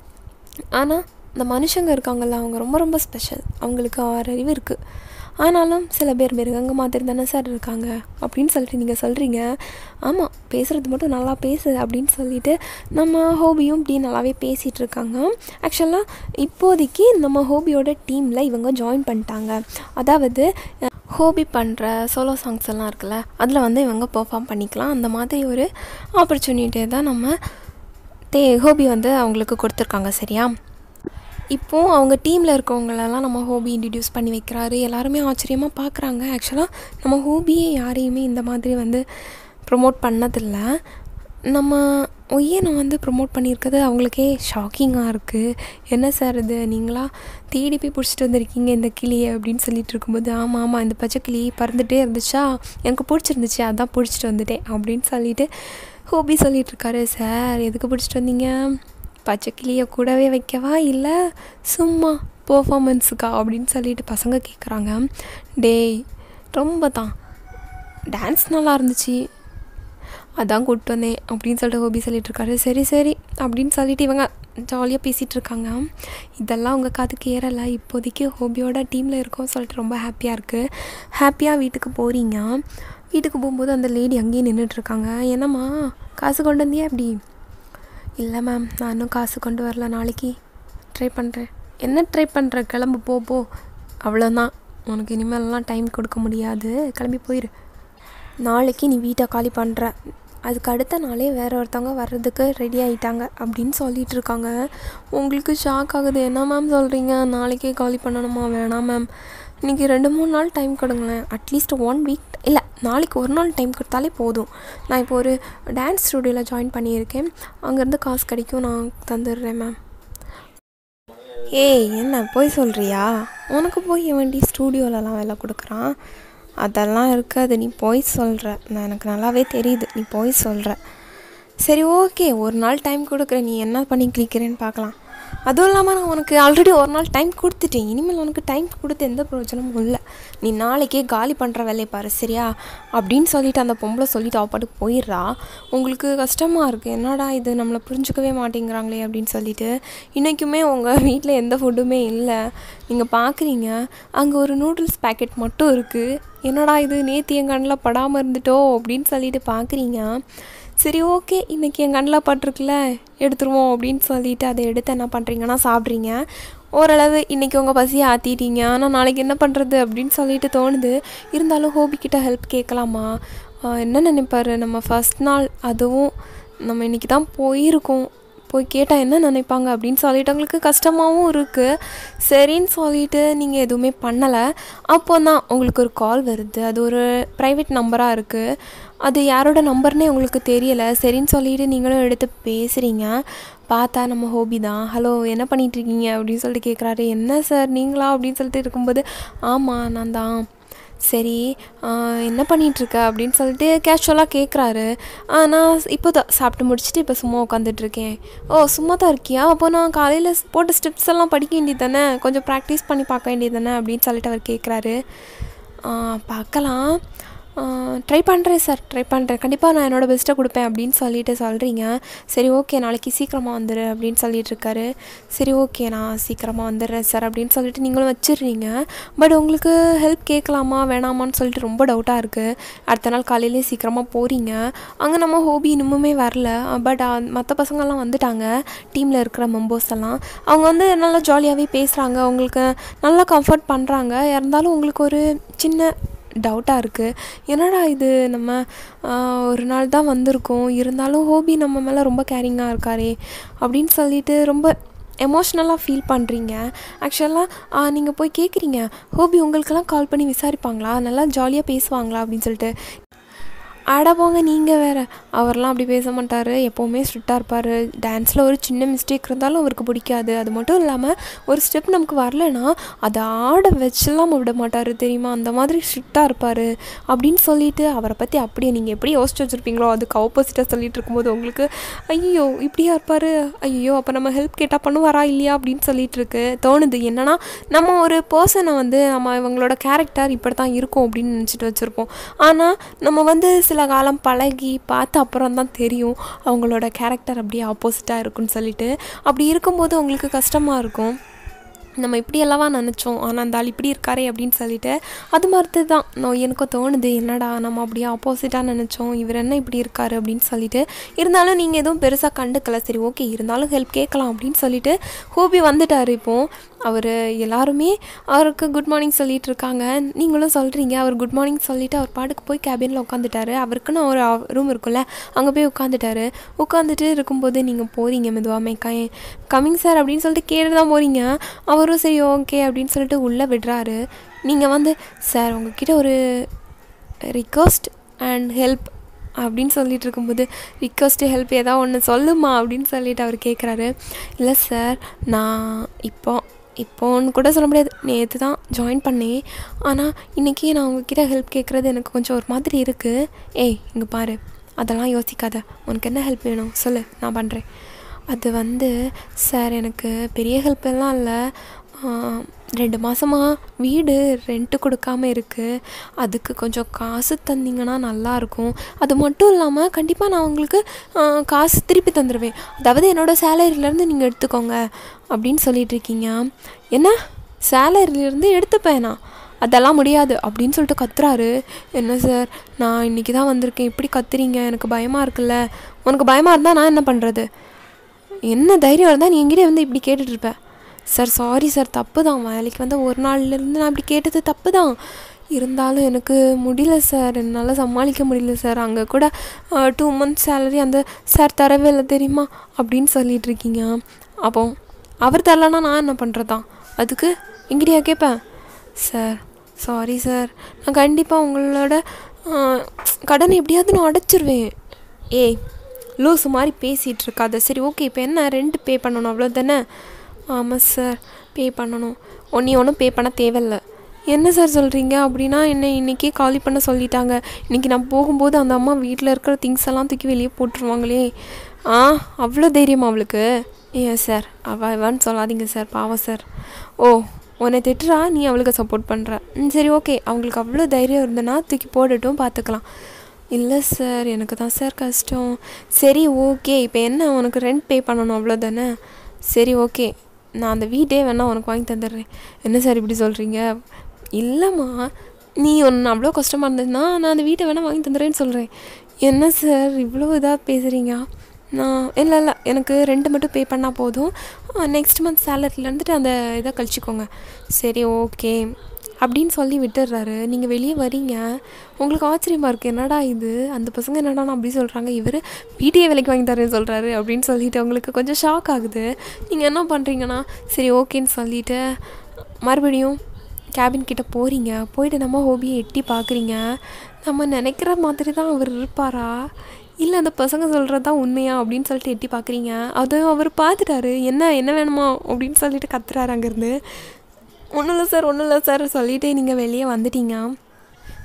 ஆனால் இந்த மனுஷங்க இருக்காங்கல்ல அவங்க ரொம்ப ரொம்ப ஸ்பெஷல் அவங்களுக்கு ஆறு அறிவு இருக்குது ஆனாலும் சில பேர் மிருகங்க மாதிரி தானே சார் இருக்காங்க அப்படின்னு சொல்லிட்டு நீங்கள் சொல்கிறீங்க ஆமாம் பேசுகிறது மட்டும் நல்லா பேசு அப்படின்னு சொல்லிட்டு நம்ம ஹோபியும் இப்படி நல்லாவே பேசிகிட்டு இருக்காங்க ஆக்சுவலாக இப்போதைக்கு நம்ம ஹோபியோட டீமில் இவங்க ஜாயின் பண்ணிட்டாங்க அதாவது ஹோபி பண்ணுற சோலோ சாங்ஸ் எல்லாம் இருக்குல்ல அதில் வந்து இவங்க பெர்ஃபார்ம் பண்ணிக்கலாம் அந்த மாதிரி ஒரு ஆப்பர்ச்சுனிட்டியை தான் நம்ம தே ஹோபி வந்து அவங்களுக்கு கொடுத்துருக்காங்க சரியா இப்போது அவங்க டீமில் இருக்கவங்களெல்லாம் நம்ம ஹோபி இன்ட்ரடியூஸ் பண்ணி வைக்கிறாரு எல்லாருமே ஆச்சரியமாக பார்க்குறாங்க ஆக்சுவலாக நம்ம ஹோபியே யாரையுமே இந்த மாதிரி வந்து ப்ரொமோட் பண்ணதில்ல நம்ம ஒய்யனை வந்து ப்ரொமோட் பண்ணியிருக்கிறது அவங்களுக்கே ஷாக்கிங்காக இருக்குது என்ன சார் இது நீங்களா தேடி போய் பிடிச்சிட்டு வந்திருக்கீங்க இந்த கிளியை அப்படின்னு சொல்லிட்டு இருக்கும்போது ஆமாம் ஆமாம் இந்த பச்சை கிளி பறந்துகிட்டே இருந்துச்சா எனக்கு பிடிச்சிருந்துச்சு அதான் பிடிச்சிட்டு வந்துட்டேன் அப்படின்னு சொல்லிட்டு ஹோபி சொல்லிட்டு இருக்காரு சார் எதுக்கு பிடிச்சிட்டு வந்தீங்க பச்சைக்கிளியை கூடவே வைக்கவா இல்லை சும்மா பர்ஃபாமன்ஸுக்கா அப்படின்னு சொல்லிட்டு பசங்க கேட்குறாங்க டேய் ரொம்ப தான் டான்ஸ் நல்லா இருந்துச்சு அதான் கூப்பிட்டு வந்தேன் அப்படின்னு சொல்லிட்டு ஹோபி சொல்லிட்டு இருக்காரு சரி சரி அப்படின்னு சொல்லிட்டு இவங்க ஜாலியாக பேசிகிட்டு இருக்காங்க இதெல்லாம் உங்கள் காதுக்கு ஏறலை இப்போதைக்கு ஹோபியோட டீமில் இருக்கோம் சொல்லிட்டு ரொம்ப ஹாப்பியாக இருக்குது ஹாப்பியாக வீட்டுக்கு போகிறீங்க வீட்டுக்கு போகும்போது அந்த லேடி அங்கேயே நின்றுட்டுருக்காங்க என்னம்மா காசு கொண்டு வந்தியா அப்படி இல்லை மேம் நான் இன்னும் காசு கொண்டு வரல நாளைக்கு ட்ரை பண்ணுறேன் என்ன ட்ரை பண்ணுற கிளம்பு போ போ அவ்வளோதான் உனக்கு இனிமேல்லாம் டைம் கொடுக்க முடியாது கிளம்பி போயிரு நாளைக்கு நீ வீட்டை காலி பண்ணுற அதுக்கு அடுத்த நாளே வேற ஒருத்தவங்க வர்றதுக்கு ரெடி ஆகிட்டாங்க அப்படின்னு சொல்லிட்டு இருக்காங்க உங்களுக்கு ஷாக் ஆகுது என்ன மேம் சொல்கிறீங்க நாளைக்கே காலி பண்ணணுமா வேணாம் மேம் இன்றைக்கி ரெண்டு மூணு நாள் டைம் கொடுங்களேன் அட்லீஸ்ட் ஒன் வீக் இல்லை நாளைக்கு ஒரு நாள் டைம் கொடுத்தாலே போதும் நான் இப்போ ஒரு டான்ஸ் ஸ்டூடியோவில் ஜாயின் பண்ணியிருக்கேன் அங்கேருந்து காசு கிடைக்கும் நான் தந்துடுறேன் மேம் ஏய் என்ன போய் சொல்கிறியா உனக்கு போய் வண்டி ஸ்டூடியோலலாம் வேலை கொடுக்குறான் அதெல்லாம் இருக்காது நீ போய் சொல்கிற நான் எனக்கு நல்லாவே தெரியுது நீ போய் சொல்கிற சரி ஓகே ஒரு நாள் டைம் கொடுக்குறேன் நீ என்ன பண்ணி கிளிக்கிறேன்னு பார்க்கலாம் அதுவும் இல்லாமல் நான் உனக்கு ஆல்ரெடி ஒரு நாள் டைம் கொடுத்துட்டேன் இனிமேல் உனக்கு டைம் கொடுத்து எந்த பிரயோஜனமும் இல்லை நீ நாளைக்கே காலி பண்ணுற வேலையை பாரு சரியா அப்படின்னு சொல்லிட்டு அந்த பொம்பளை சொல்லிட்டு அவ பாட்டுக்கு போயிடுறா உங்களுக்கு கஷ்டமாக இருக்குது என்னடா இது நம்மளை புரிஞ்சுக்கவே மாட்டேங்கிறாங்களே அப்படின்னு சொல்லிட்டு இன்றைக்குமே உங்கள் வீட்டில் எந்த ஃபுட்டுமே இல்லை நீங்கள் பார்க்குறீங்க அங்கே ஒரு நூடுல்ஸ் பேக்கெட் மட்டும் இருக்குது என்னடா இது நேற்று என் கண்ணில் படாமல் இருந்துட்டோ அப்படின்னு சொல்லிட்டு பார்க்குறீங்க சரி ஓகே இன்றைக்கி என் கண்ணில் பட்டிருக்குல்ல எடுத்துருவோம் அப்படின்னு சொல்லிட்டு அதை எடுத்து என்ன பண்ணுறீங்கன்னா சாப்பிட்றீங்க ஓரளவு இன்றைக்கி உங்கள் பசியை ஆற்றிட்டீங்க ஆனால் நாளைக்கு என்ன பண்ணுறது அப்படின்னு சொல்லிட்டு தோணுது இருந்தாலும் ஹோபிக்கிட்ட ஹெல்ப் கேட்கலாமா என்ன நினைப்பார் நம்ம ஃபஸ்ட் நாள் அதுவும் நம்ம இன்றைக்கி தான் போயிருக்கோம் போய் கேட்டால் என்ன நினைப்பாங்க அப்படின்னு சொல்லிட்டு அவங்களுக்கு கஷ்டமாகவும் இருக்குது சரின்னு சொல்லிட்டு நீங்கள் எதுவுமே பண்ணலை அப்போ தான் உங்களுக்கு ஒரு கால் வருது அது ஒரு ப்ரைவேட் நம்பராக இருக்குது அது யாரோட நம்பர்னே உங்களுக்கு தெரியலை சரின்னு சொல்லிட்டு நீங்களும் எடுத்து பேசுகிறீங்க பார்த்தா நம்ம ஹோபி தான் ஹலோ என்ன பண்ணிகிட்ருக்கீங்க அப்படின்னு சொல்லிட்டு கேட்குறாரு என்ன சார் நீங்களா அப்படின்னு சொல்லிட்டு இருக்கும்போது ஆமாம் நான் தான் சரி ஆஹ், என்ன பண்ணிகிட்ருக்க அப்படின்னு சொல்லிட்டு கேஷுவலாக கேட்குறாரு நான் இப்போ தான் சாப்பிட்டு முடிச்சுட்டு இப்போ சும்மா உட்காந்துட்ருக்கேன் ஓ சும்மா தான் இருக்கியா அப்போ நான் காலையில் போட்ட ஸ்டெப்ஸ் எல்லாம் படிக்க வேண்டியது தானே கொஞ்சம் ப்ராக்டிஸ் பண்ணி பார்க்க வேண்டியது தானே அப்படின்னு சொல்லிட்டு அவர் கேட்குறாரு பார்க்கலாம் ட்ரை பண்ணுறேன் சார் ட்ரை பண்ணுறேன் கண்டிப்பாக நான் என்னோடய பெஸ்ட்டை கொடுப்பேன் அப்படின்னு சொல்லிட்டு சொல்கிறீங்க சரி ஓகே நாளைக்கு சீக்கிரமாக வந்துடு அப்படின்னு சொல்லிட்டு இருக்காரு சரி ஓகே நான் சீக்கிரமாக வந்துடுறேன் சார் அப்படின்னு சொல்லிட்டு நீங்களும் வச்சிடுறீங்க பட் உங்களுக்கு ஹெல்ப் கேட்கலாமா வேணாமான்னு சொல்லிட்டு ரொம்ப டவுட்டாக இருக்குது அடுத்த நாள் காலையிலேயே சீக்கிரமாக போகிறீங்க அங்கே நம்ம ஹோபி இன்னுமுமே வரல பட் மற்ற பசங்கள்லாம் வந்துட்டாங்க டீமில் இருக்கிற மெம்பர்ஸ் எல்லாம் அவங்க வந்து நல்லா ஜாலியாகவே பேசுகிறாங்க உங்களுக்கு நல்லா கம்ஃபர்ட் பண்ணுறாங்க இருந்தாலும் உங்களுக்கு ஒரு சின்ன டவுட்டாக இருக்குது என்னடா இது நம்ம ஆஹ், ஒரு நாள் தான் வந்திருக்கோம் இருந்தாலும் ஹோபி நம்ம மேலே ரொம்ப கேரிங்காக இருக்காரே அப்படின்னு சொல்லிட்டு ரொம்ப எமோஷ்னலாக ஃபீல் பண்ணுறீங்க ஆக்சுவலாக நீங்கள் போய் கேட்குறீங்க ஹோபி உங்களுக்கெல்லாம் கால் பண்ணி விசாரிப்பாங்களா நல்லா ஜாலியாக பேசுவாங்களா அப்படின்னு சொல்லிட்டு அட போங்க நீங்கள் வேறு அவர்லாம் அப்படி பேச மாட்டார் எப்போவுமே ஸ்ட்ரிக்டாக இருப்பார் டான்ஸில் ஒரு சின்ன மிஸ்டேக் இருந்தாலும் அவருக்கு பிடிக்காது அது மட்டும் இல்லாமல் ஒரு ஸ்டெப் நமக்கு வரலனா அதை ஆட வச்செல்லாம் விட மாட்டார் தெரியுமா அந்த மாதிரி ஸ்ட்ரிக்டாக இருப்பார் அப்படின்னு சொல்லிட்டு அவரை பற்றி அப்படியே நீங்கள் எப்படி யோசிச்சு வச்சுருப்பீங்களோ அதுக்கு ஆப்போசிட்டாக சொல்லிட்டு இருக்கும்போது உங்களுக்கு ஐயோ இப்படியா இருப்பார் ஐயோ அப்போ நம்ம ஹெல்ப் கேட்டால் பண்ணுவாரா இல்லையா அப்படின்னு சொல்லிட்டு இருக்கு தோணுது என்னன்னா நம்ம ஒரு பர்சனை வந்து நம்ம இவங்களோட கேரக்டர் இப்படி தான் இருக்கும் அப்படின்னு நினச்சிட்டு வச்சுருப்போம் ஆனால் நம்ம வந்து சில காலம் பழகி பார்த்த அப்புறம் தான் தெரியும் அவங்களோட கேரக்டர் அப்படியே ஆப்போசிட்டாக இருக்குன்னு சொல்லிட்டு அப்படி இருக்கும்போது உங்களுக்கு கஷ்டமாக இருக்கும் நம்ம இப்படி அல்லவா நினச்சோம் ஆனால் அந்த ஆள் இப்படி இருக்காரே அப்படின்னு சொல்லிட்டு அது மாதிரி தான் நான் எனக்கும் தோணுது என்னடா நம்ம அப்படியே ஆப்போசிட்டாக நினச்சோம் இவர் என்ன இப்படி இருக்காரு அப்படின்னு சொல்லிட்டு இருந்தாலும் நீங்கள் எதுவும் பெருசாக கண்டுக்கல சரி ஓகே இருந்தாலும் ஹெல்ப் கேட்கலாம் அப்படின்னு சொல்லிட்டு ஹோபி வந்துட்டார் இப்போது அவர் எல்லாருமே அவருக்கு குட் மார்னிங் சொல்லிட்டு இருக்காங்க நீங்களும் சொல்கிறீங்க அவர் குட் மார்னிங் சொல்லிட்டு அவர் பாட்டுக்கு போய் கேபினில் உட்காந்துட்டாரு அவருக்குன்னு ஒரு ரூம் இருக்கும்ல அங்கே போய் உட்காந்துட்டாரு உட்காந்துட்டு இருக்கும்போது நீங்கள் போகிறீங்க மெதுவாக மேக்கா கமிங் சார் அப்படின்னு சொல்லிட்டு கேட்டு தான் போகிறீங்க அவரும் சரி ஓகே அப்படின்னு சொல்லிட்டு உள்ளே விடுறாரு நீங்கள் வந்து சார் உங்ககிட்ட ஒரு ரிக்வஸ்ட் அண்ட் ஹெல்ப் அப்படின்னு சொல்லிட்டு இருக்கும்போது ரிக்வஸ்ட்டு ஹெல்ப் ஏதாவது ஒன்று சொல்லுமா அப்படின்னு சொல்லிட்டு அவர் கேட்குறாரு இல்லை சார் நான் இப்போ இப்போன்னு கூட சொல்ல முடியாது நேற்று தான் ஜாயின் பண்ணேன் ஆனால் இன்றைக்கி நான் உங்ககிட்ட ஹெல்ப் கேட்குறது எனக்கு கொஞ்சம் ஒரு மாதிரி இருக்குது ஏய் இங்கே பாரு அதெல்லாம் யோசிக்காத உனக்கு என்ன ஹெல்ப் வேணும் சொல்லு நான் பண்ணுறேன் அது வந்து சார் எனக்கு பெரிய ஹெல்ப் எல்லாம் இல்லை ரெண்டு மாதமாக வீடு ரெண்ட்டு கொடுக்காம இருக்குது அதுக்கு கொஞ்சம் காசு தந்தீங்கன்னா நல்லாயிருக்கும் அது மட்டும் இல்லாமல் கண்டிப்பாக நான் உங்களுக்கு ஆ, காசு திருப்பி தந்துடுவேன் அதாவது என்னோடய சேலரியிலேருந்து நீங்கள் எடுத்துக்கோங்க அப்படின்னு சொல்லிட்டு இருக்கீங்க என்ன சேலரியிலேருந்து எடுத்துப்பேனா அதெல்லாம் முடியாது அப்படின்னு சொல்லிட்டு கத்துறாரு என்ன சார் நான் இன்றைக்கி தான் வந்திருக்கேன் இப்படி கத்துறீங்க எனக்கு பயமாக இருக்குல்ல உனக்கு பயமாக இருந்தால் நான் என்ன பண்ணுறது என்ன தைரியம் இருந்தால் நீ என்கிட்ட வந்து இப்படி கேட்டுட்டு இருப்ப சார் சாரி சார் தப்பு தான் வேலைக்கு வந்து ஒரு நாள்லேருந்து நான் இப்படி கேட்டது தப்பு தான் இருந்தாலும் எனக்கு முடியல சார் என்னால் சமாளிக்க முடியல சார் அங்கே கூட டூ மந்த்ஸ் சேலரி அந்த சார் தரவே இல்லை தெரியுமா அப்படின்னு சொல்லிட்டு இருக்கீங்க அப்போ அவர் தரலன்னா நான் என்ன பண்ணுறதா அதுக்கு எங்கிட்டயா கேட்பேன் சார் சாரி சார் நான் கண்டிப்பாக உங்களோட ஆ, கடனை எப்படியாவது நான் அடைச்சிருவேன் ஏய் லூசு மாதிரி பேசிகிட்டு இருக்காத சரி ஓகே இப்போ என்ன ரெண்ட் பே பண்ணணும் அவ்வளோ தானே ஆமாம் சார் பே பண்ணணும் ஒன்றி ஒன்றும் பே பண்ண தேவையில்ல என்ன சார் சொல்கிறீங்க அப்படின்னா என்ன இன்றைக்கே காலி பண்ண சொல்லிட்டாங்க இன்றைக்கி நான் போகும்போது அந்த அம்மா வீட்டில் இருக்கிற திங்ஸ் எல்லாம் தூக்கி வெளியே போட்டுருவாங்களே ஆ அவ்வளோ தைரியமா அவளுக்கு ஏன் சார் அவ அவன்னு சொல்லாதீங்க சார் பாவம் சார் ஓ உன்னை திட்டுறா நீ அவளுக்கு சப்போர்ட் பண்ணுற ம் சரி ஓகே அவங்களுக்கு அவ்வளோ தைரியம் இருந்தனா தூக்கி போடட்டும் பார்த்துக்கலாம் இல்லை சார் எனக்கு தான் சார் கஷ்டம் சரி ஓகே இப்போ என்ன உனக்கு ரெண்ட் பே பண்ணணும் அவ்வளோதானே சரி ஓகே நான் அந்த வீட்டே வேணால் உனக்கு வாங்கி தந்துடுறேன் என்ன சார் இப்படி சொல்கிறீங்க இல்லைம்மா நீ ஒன்று அவ்வளோ கஷ்டமாக இருந்ததுன்னா நான் அந்த வீட்டை வேணால் வாங்கி தந்துடுறேன்னு சொல்கிறேன் என்ன சார் இவ்வளோ இதாக பேசுகிறீங்க நான் இல்லை இல்லை எனக்கு ரெண்டு மட்டும் பே பண்ணால் போதும் நெக்ஸ்ட் மந்த் சேலரியில் இருந்துட்டு அந்த இதை கழிச்சிக்கோங்க சரி ஓகே அப்படின்னு சொல்லி விட்டுடுறாரு நீங்கள் வெளியே வரீங்க உங்களுக்கு ஆச்சரியமாக இருக்குது என்னடா இது அந்த பசங்க என்னடா அப்படி சொல்கிறாங்க இவர் வீட்டையே விலைக்கு வாங்கி தரேன்னு சொல்கிறாரு அப்படின்னு சொல்லிட்டு உங்களுக்கு கொஞ்சம் ஷாக் ஆகுது நீங்கள் என்ன பண்ணுறீங்கன்னா சரி ஓகேன்னு சொல்லிட்டு மறுபடியும் கேபின் கிட்ட போகிறீங்க போயிட்டு நம்ம ஹோபியை எட்டி பார்க்குறீங்க நம்ம நினைக்கிற மாதிரி தான் அவர் இருப்பாரா இல்லை அந்த பசங்க சொல்கிறது தான் உண்மையா அப்படின்னு சொல்லிட்டு எட்டி பார்க்குறீங்க அது அவர் பார்த்துட்டாரு என்ன என்ன வேணுமா அப்படின்னு சொல்லிட்டு கத்துறாரு அங்கேருந்து ஒன்றும் இல்லை சார் ஒன்றும் இல்லை சார் சொல்லிட்டே நீங்கள் வெளியே வந்துட்டீங்க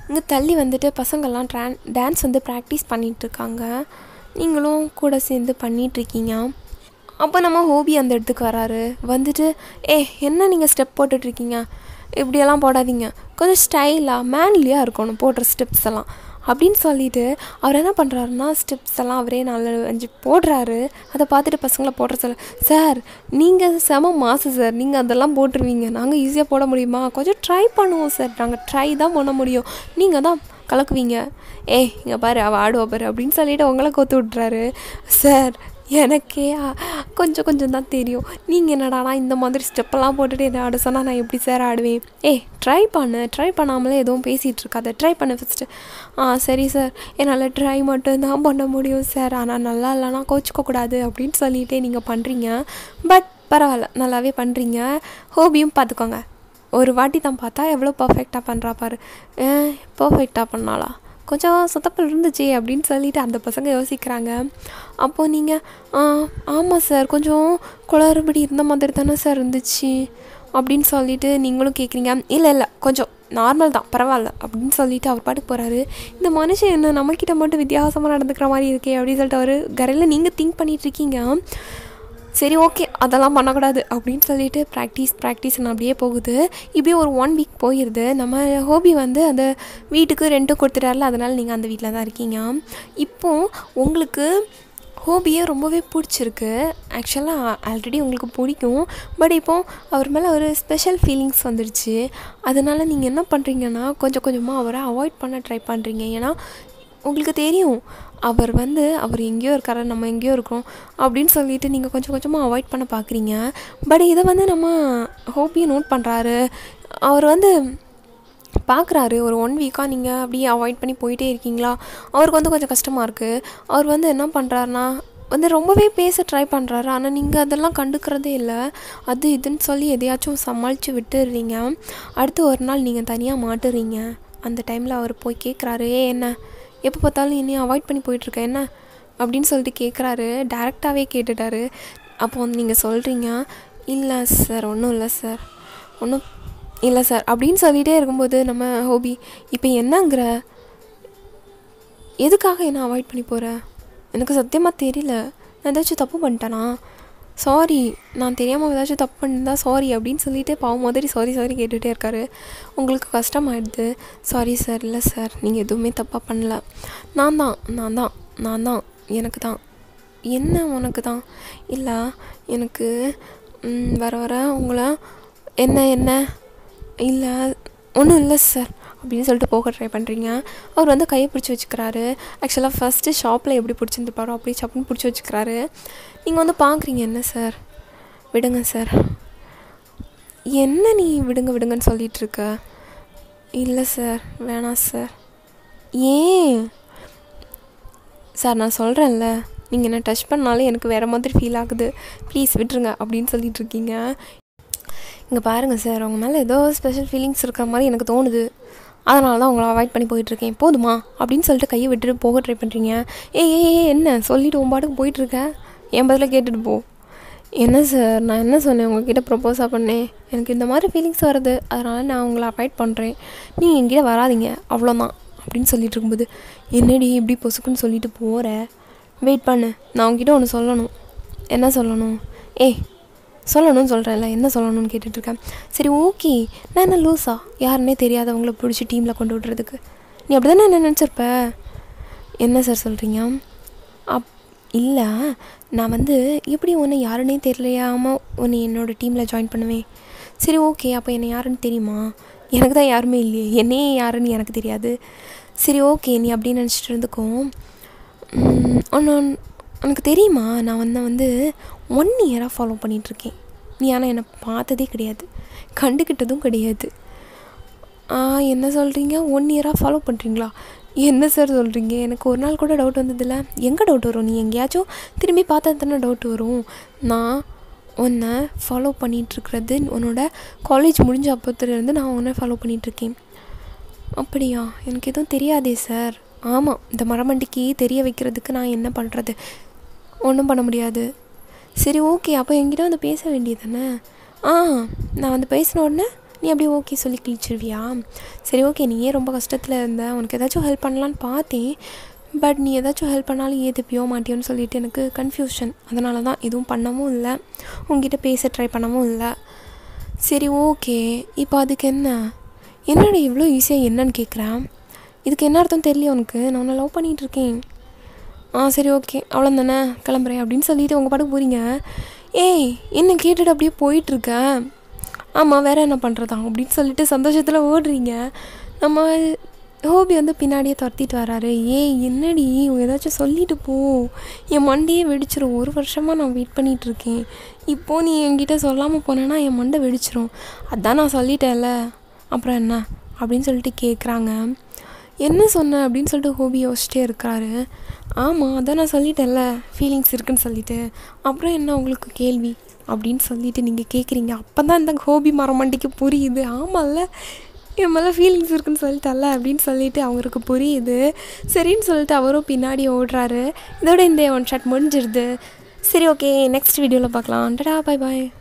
இங்கே தள்ளி வந்துட்டு பசங்கள்லாம் ட்ரான் டான்ஸ் வந்து ப்ராக்டிஸ் பண்ணிகிட்ருக்காங்க நீங்களும் கூட சேர்ந்து பண்ணிகிட்ருக்கீங்க அப்போ நம்ம ஹோபி அந்த இடத்துக்கு வராரு வந்துட்டு ஏ என்ன நீங்கள் ஸ்டெப் போட்டுட்ருக்கீங்க இப்படியெல்லாம் போடாதீங்க கொஞ்சம் ஸ்டைலாக மேன்லியாக இருக்கணும் போடுற ஸ்டெப்ஸ் எல்லாம் அப்படின்னு சொல்லிட்டு அவர் என்ன பண்ணுறாருன்னா ஸ்டெப்ஸ் எல்லாம் அவரே நாலு அஞ்சு போடுறாரு அதை பார்த்துட்டு பசங்களை போடுற சொல்ல சார் நீங்கள் செம மாசு சார் நீங்கள் அதெல்லாம் போட்டுருவீங்க நாங்கள் ஈஸியாக போட முடியுமா கொஞ்சம் ட்ரை பண்ணுவோம் சார் நாங்கள் ட்ரை தான் பண்ண முடியும் நீங்கள் தான் கலக்குவீங்க ஏய் இங்கே பாரு அவள் ஆடுவா பாரு அப்படின்னு சொல்லிட்டு உங்களை கோத்து விட்றாரு சார் எனக்கே அ- கொஞ்சம் கொஞ்சம் தான் தெரியும் நீங்கள் என்னடானா இந்த மாதிரி ஸ்டெப்பெல்லாம் போட்டுட்டு என்ன ஆட சொன்னால் நான் எப்படி சார் ஆடுவேன் ஏய் ட்ரை பண்ணு ட்ரை பண்ணாமலே எதுவும் பேசிகிட்டு இருக்காத ட்ரை பண்ணு ஃபஸ்ட்டு ஆ சரி சார் என்னால் ட்ரை மட்டும்தான் பண்ண முடியும் சார் ஆனால் நல்லா இல்லைனா கோச்சிக்க கூடாது அப்படின்னு சொல்லிட்டே நீங்கள் பண்ணுறீங்க பட் பரவாயில்ல நல்லாவே பண்ணுறீங்க ஹோபியும் பார்த்துக்கோங்க ஒரு வாட்டி தான் பார்த்தா எவ்வளோ பர்ஃபெக்டாக பண்ணுறா பாரு பர்ஃபெக்டாக பண்ணாளா கொஞ்சம் சொத்தப்பல் இருந்துச்சு அப்படின்னு சொல்லிட்டு அந்த பசங்க யோசிக்கிறாங்க அப்போது நீங்கள் ஆமாம் சார் கொஞ்சம் குளறுபடி இருந்த மாதிரி தானே சார் இருந்துச்சு அப்படின்னு சொல்லிட்டு நீங்களும் கேட்குறீங்க இல்லை இல்லை கொஞ்சம் நார்மல் தான் பரவாயில்ல அப்படின்னு சொல்லிட்டு அவர் பாட்டுக்கு போகிறாரு இந்த மனுஷன் என்ன நம்மக்கிட்ட மட்டும் வித்தியாசமாக நடந்துக்கிற மாதிரி இருக்கே அப்படின்னு சொல்லிட்டு அவர் கரையில் நீங்கள் திங்க் பண்ணிகிட்ருக்கீங்க சரி ஓகே அதெல்லாம் பண்ணக்கூடாது அப்படின்னு சொல்லிட்டு ப்ராக்டிஸ் ப்ராக்டிஸ்னு அப்படியே போகுது இப்படியே ஒரு ஒன் வீக் போயிடுது நம்ம ஹோபி வந்து அந்த வீட்டுக்கு ரெண்ட்டும் கொடுத்துட்டார்ல அதனால் நீங்கள் அந்த வீட்டில் தான் இருக்கீங்க இப்போது உங்களுக்கு ஹோபியே ரொம்பவே பிடிச்சிருக்கு ஆக்சுவலாக ஆல்ரெடி உங்களுக்கு பிடிக்கும் பட் இப்போது அவர் மேலே ஒரு ஸ்பெஷல் ஃபீலிங்ஸ் வந்துடுச்சு அதனால் நீங்கள் என்ன பண்ணுறீங்கன்னா கொஞ்சம் கொஞ்சமாக அவரை அவாய்ட் பண்ண ட்ரை பண்ணுறீங்க ஏன்னா உங்களுக்கு தெரியும் அவர் வந்து அவர் எங்கேயோ இருக்காரு நம்ம எங்கேயோ இருக்கோம் அப்படின்னு சொல்லிட்டு நீங்கள் கொஞ்சம் கொஞ்சமாக அவாய்ட் பண்ண பார்க்குறீங்க பட் இதை வந்து நம்ம ஹோபியை நோட் பண்ணுறாரு அவர் வந்து பார்க்குறாரு ஒரு ஒன் வீக்காக நீங்கள் அப்படியே அவாய்ட் பண்ணி போயிட்டே இருக்கீங்களா அவருக்கு வந்து கொஞ்சம் கஷ்டமாக இருக்குது அவர் வந்து என்ன பண்ணுறாருனா வந்து ரொம்பவே பேச ட்ரை பண்ணுறாரு ஆனால் நீங்கள் அதெல்லாம் கண்டுக்கிறதே இல்லை அது இதுன்னு சொல்லி எதையாச்சும் சமாளித்து விட்டுடுறீங்க அடுத்து ஒரு நாள் நீங்கள் தனியாக மாட்டுறீங்க அந்த டைமில் அவர் போய் கேட்குறாரு ஏ என்ன எப்போ பார்த்தாலும் என்னையும் அவாய்ட் பண்ணி போயிட்டுருக்க என்ன அப்படின்னு சொல்லிட்டு கேட்குறாரு டேரெக்டாகவே கேட்டுட்டாரு அப்போ வந்து நீங்கள் சொல்கிறீங்க இல்லை சார் ஒன்றும் இல்லை சார் ஒன்றும் இல்லை சார் அப்படின்னு சொல்லிகிட்டே இருக்கும்போது நம்ம ஹோபி இப்போ என்னங்கிற எதுக்காக என்ன அவாய்ட் பண்ணி போகிற எனக்கு சத்தியமாக தெரியல நான் ஏதாச்சும் தப்பு பண்ணிட்டேனா சாரி நான் தெரியாமல் ஏதாச்சும் தப்பு பண்ணியிருந்தா சாரி அப்படின்னு சொல்லிட்டு பாவம் மாதிரி சாரி சாரி கேட்டுகிட்டே இருக்காரு உங்களுக்கு கஷ்டமாயிடுது சாரி சார் இல்லை சார் நீங்கள் எதுவுமே தப்பாக பண்ணல நான் தான் நான் தான் நான் தான் எனக்கு தான் என்ன உனக்கு தான் இல்லை எனக்கு ம், வர வர உங்களை என்ன என்ன இல்லை ஒன்றும் இல்லை சார் அப்படின்னு சொல்லிட்டு போக ட்ரை பண்ணுறீங்க அவர் வந்து கையை பிடிச்சி வச்சுக்கிறாரு ஆக்சுவலாக ஃபஸ்ட்டு ஷாப்பில் எப்படி பிடிச்சிருந்துருப்பாரோ அப்படியே சப்புன்னு பிடிச்சி வச்சுக்கிறாரு நீங்கள் வந்து பார்க்குறீங்க என்ன சார் விடுங்க சார் என்ன நீ விடுங்க விடுங்கன்னு சொல்லிட்டு இருக்க இல்லை சார் வேணாம் சார் ஏன் சார் நான் சொல்கிறேன்ல நீங்கள் என்ன டச் பண்ணாலே எனக்கு வேறு மாதிரி ஃபீல் ஆகுது ப்ளீஸ் விட்டுருங்க அப்படின்னு சொல்லிட்டு இருக்கீங்க இங்கே பாருங்கள் சார் அவங்க மேலே ஏதோ ஸ்பெஷல் ஃபீலிங்ஸ் இருக்கிற மாதிரி எனக்கு தோணுது அதனால தான் உங்களை அவாய்ட் பண்ணி போயிட்டுருக்கேன் போதுமா அப்படின்னு சொல்லிட்டு கையை விட்டுட்டு போக ட்ரை பண்ணுறீங்க ஏய் ஏய் ஏய், என்ன சொல்லிட்டு உன் பாட்டுக்கு போயிட்டுருக்க என் பதிலாக கேட்டுட்டு போ என்ன சார் நான் என்ன சொன்னேன் உங்ககிட்ட ப்ரப்போஸாக பண்ணேன் எனக்கு இந்த மாதிரி ஃபீலிங்ஸ் வருது அதனால் நான் உங்களை அவாய்ட் பண்ணுறேன் நீங்கள் என்கிட்ட வராதீங்க அவ்வளோதான் அப்படின்னு சொல்லிட்டு இருக்கும்போது என்னடி இப்படி பொசுக்குன்னு சொல்லிட்டு போகிற வெயிட் பண்ணு நான் உங்ககிட்ட ஒன்று சொல்லணும் என்ன சொல்லணும் ஏய் சொல்லணும்னு சொல்கிறேன்ல என்ன சொல்லணும்னு கேட்டுட்ருக்கேன் சரி ஓகே நான் என்ன லூஸா யாருன்னே தெரியாதவங்கள பிடிச்சி டீமில் கொண்டு விடுறதுக்கு நீ அப்படி தானே என்ன நினச்சிருப்ப என்ன சார் சொல்கிறீங்க அப் இல்லை நான் வந்து எப்படி உன்னை யாருன்னே தெரியலையாமல் உன்னை என்னோடய டீமில் ஜாயின் பண்ணுவேன் சரி ஓகே அப்போ என்னை யாருன்னு தெரியுமா எனக்கு தான் யாருமே இல்லையே என்னையே யாருன்னு எனக்கு தெரியாது சரி ஓகே நீ அப்படி நினச்சிட்டு இருந்துக்கோ ஒன்று உனக்கு தெரியுமா நான் வந்து வந்து ஒன் இயராக ஃபாலோ பண்ணிகிட்ருக்கேன் நீ ஆனால் என்னை பார்த்ததே கிடையாது கண்டுக்கிட்டதும் கிடையாது ஆ என்ன சொல்கிறீங்க ஒன் இயராக ஃபாலோ பண்ணுறீங்களா என்ன சார் சொல்கிறீங்க எனக்கு ஒரு நாள் கூட டவுட் வந்ததில்ல எங்கே டவுட் வரும் நீ எங்கேயாச்சும் திரும்பி பார்த்தா தானே டவுட் வரும் நான் உன்னை ஃபாலோ பண்ணிகிட்ருக்கிறது உன்னோட காலேஜ் முடிஞ்ச அப்பத்துலேருந்து நான் உன்னை ஃபாலோ பண்ணிகிட்ருக்கேன் அப்படியா எனக்கு எதுவும் தெரியாதே சார் ஆமாம் இந்த மரமண்டிக்கு தெரிய வைக்கிறதுக்கு நான் என்ன பண்ணுறது ஒன்றும் பண்ண முடியாது சரி ஓகே அப்போ என்கிட்ட வந்து பேச வேண்டியது தானே ஆ நான் வந்து பேசின உடனே நீ அப்படியே ஓகே சொல்லி கிழிச்சிருவியா சரி ஓகே நீயே ரொம்ப கஷ்டத்தில் இருந்த உனக்கு ஏதாச்சும் ஹெல்ப் பண்ணலான்னு பார்த்தேன் பட் நீ ஏதாச்சும் ஹெல்ப் பண்ணாலும் ஏற்றுப்பியோ மாட்டியோன்னு சொல்லிட்டு எனக்கு கன்ஃபியூஷன் அதனால தான் எதுவும் பண்ணவும் இல்லை உங்ககிட்ட பேச ட்ரை பண்ணவும் இல்லை சரி ஓகே இப்போ அதுக்கு என்ன என்னடா இவ்வளோ ஈஸியாக என்னன்னு கேட்குறேன் இதுக்கு என்ன அர்த்தம் தெரியல உனக்கு நான் உன்னை லவ் பண்ணிகிட்டு இருக்கேன் ஆ சரி ஓகே அவ்வளோ தானே கிளம்புறேன் அப்படின்னு சொல்லிட்டு உங்கள் பாட்டுக்கு போகிறீங்க ஏய் என்ன கேட்டுட்டு அப்படியே போயிட்டுருக்க ஆமாம் வேறு என்ன பண்ணுறதா அப்படின்னு சொல்லிட்டு சந்தோஷத்தில் ஓடுறீங்க நம்ம ஹோபி வந்து பின்னாடியே துரத்திட்டு வராரு ஏய் என்னடி ஏதாச்சும் சொல்லிட்டு போ என் மண்டையே வெடிச்சிரும் ஒரு வருஷமாக நான் வெயிட் பண்ணிகிட்டு இருக்கேன் இப்போது நீ என்கிட்ட சொல்லாமல் போனேன்னா என் மண்டை வெடிச்சிரும் அதான் நான் சொல்லிட்டேன்ல அப்புறம் என்ன அப்படின்னு சொல்லிட்டு கேட்குறாங்க என்ன சொன்ன அப்படின்னு சொல்லிட்டு ஹோபி யோசிச்சிட்டே இருக்கிறாரு ஆமாம் அதான் நான் சொல்லிட்டேன்ல ஃபீலிங்ஸ் இருக்குன்னு சொல்லிட்டு அப்புறம் என்ன உங்களுக்கு கேள்வி அப்படின்னு சொல்லிட்டு நீங்கள் கேட்குறீங்க அப்போ தான் இந்த ஹோபி மரமண்டிக்கு புரியுது ஆமாம்ல என் மேலே ஃபீலிங்ஸ் இருக்குன்னு சொல்லிட்டல்ல அப்படின்னு சொல்லிட்டு அவங்களுக்கு புரியுது சரின்னு சொல்லிட்டு அவரும் பின்னாடி ஓடுறாரு இதோட இந்த ஒன் ஷாட் முடிஞ்சிருது சரி ஓகே நெக்ஸ்ட் வீடியோவில் பார்க்கலாம் டடா பாய் பாய்